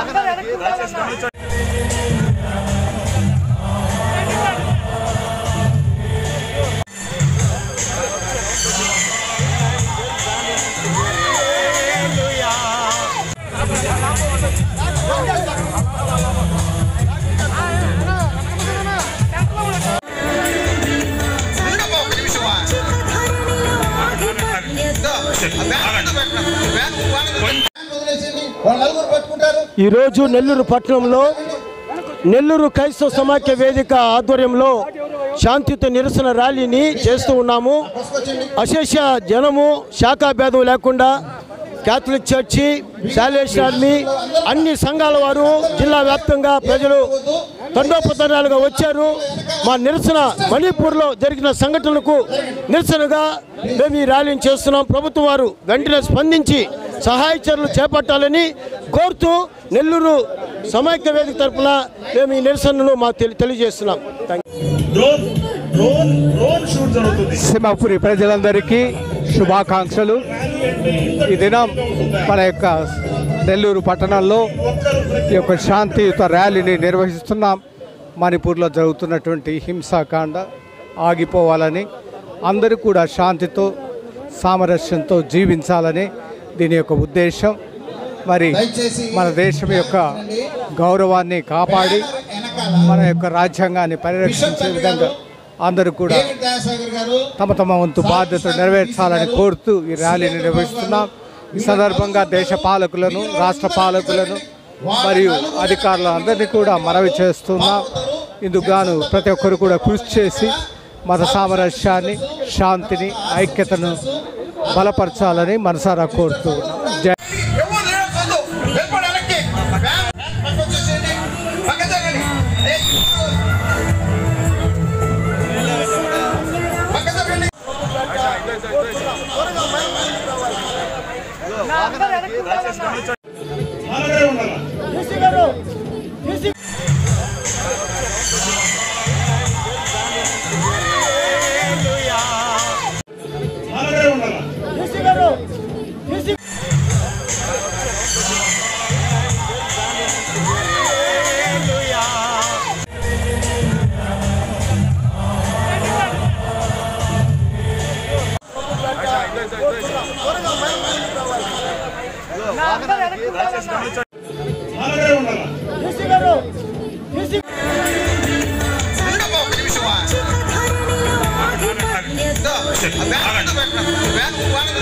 ఉండమ్మా ఒక నిమిషమా వాళ్ళ నలుగురు పట్టుకుంటారు ఈరోజు నెల్లూరు పట్టణంలో నెల్లూరు క్రైస్తవ సమాఖ్య వేదిక ఆధ్వర్యంలో శాంతియుత నిరసన ర్యాలీని చేస్తూ ఉన్నాము అశేష జనము శాఖాభేదం లేకుండా క్యాథలిక్ చర్చి శాలేషన్ ఆర్మీ అన్ని సంఘాల వారు జిల్లా వ్యాప్తంగా ప్రజలు తండోపతండాలుగా వచ్చారు మా నిరసన మణిపూర్లో జరిగిన సంఘటనలకు నిరసనగా మేము ఈ ర్యాలీని చేస్తున్నాం ప్రభుత్వం వారు వెంటనే స్పందించి సహాయ చర్యలు చేపట్టాలని కోరుతూ నెల్లూరు సమైక్య వేదిక తరఫున మేము ఈ నిరసనను మా తెలి- తెలియజేస్తున్నాం thank you. Drone drone drone shoot జరుగుతుంది సింహపురి ప్రజలందరికీ శుభాకాంక్షలు ఈ దినం మన యొక్క నెల్లూరు పట్టణంలో ఈ యొక్క శాంతియుత ర్యాలీని నిర్వహిస్తున్నాం మణిపూర్లో జరుగుతున్నటువంటి హింసాకాండ ఆగిపోవాలని అందరూ కూడా శాంతితో సామరస్యంతో జీవించాలని దీని యొక్క ఉద్దేశం మరి మన దేశం యొక్క గౌరవాన్ని కాపాడి మన యొక్క రాజ్యాంగాన్ని పరిరక్షించే విధంగా అందరూ కూడా దయాసాగర్ గారు తమ తమ వంతు బాధ్యత నెరవేర్చాలని కోరుతూ ఈ ర్యాలీని నిర్వహిస్తున్నాం ఈ సందర్భంగా దేశ పాలకులను రాష్ట్ర పాలకులను మరియు అధికారులందరినీ కూడా మనవి చేస్తున్నాం ఇందుకు గాను ప్రతి ఒక్కరు కూడా కృషి చేసి మత సామరస్యాన్ని శాంతిని ఐక్యతను బలపరచాలని మనసారా కోరుతూ ఉన్నాం జై ఎవరు లేకపోదు వెళ్ళిపోండి వెనక్కి వ్యాన్ పక్కకు వచ్చేసేయండి పక్క జరగండి ఏ, పక్క జరగండి అలాగే ఉండాలి అలాగే ఉండాలి అలాగే ఉండాలి ఉండమ్మా ఒక నిమిషమా వ్యాన్ వ్యాన్